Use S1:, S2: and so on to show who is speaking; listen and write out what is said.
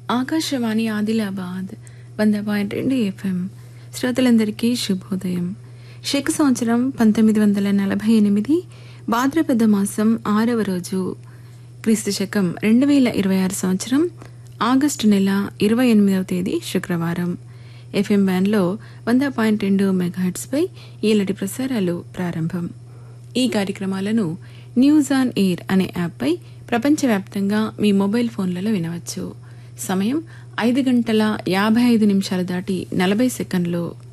S1: ఆకాశవాణి ఆదిలాబాద్ వంద పాయింట్ రెండు ఎఫ్ఎం శ్రోతలందరికీ శుభోదయం శక సంవత్సరం పంతొమ్మిది వందల నలభై ఎనిమిది భాద్రపద మాసం ఆరవ రోజు క్రీస్తు శకం రెండు వేల ఇరవై ఆరు సంవత్సరం ఆగస్టు నెల ఇరవై ఎనిమిదవ తేదీ శుక్రవారం ఎఫ్ఎం బ్యాండ్లో వంద పాయింట్ రెండు మెగాహెట్స్పై ఈలటి ప్రసారాలు ప్రారంభం ఈ కార్యక్రమాలను న్యూస్ ఆన్ ఎయిర్ అనే యాప్పై ప్రపంచవ్యాప్తంగా మీ మొబైల్ ఫోన్లలో వినవచ్చు సమయం ఐదు గంటల యాభై ఐదు నిమిషాలు దాటి నలభై సెకండ్లు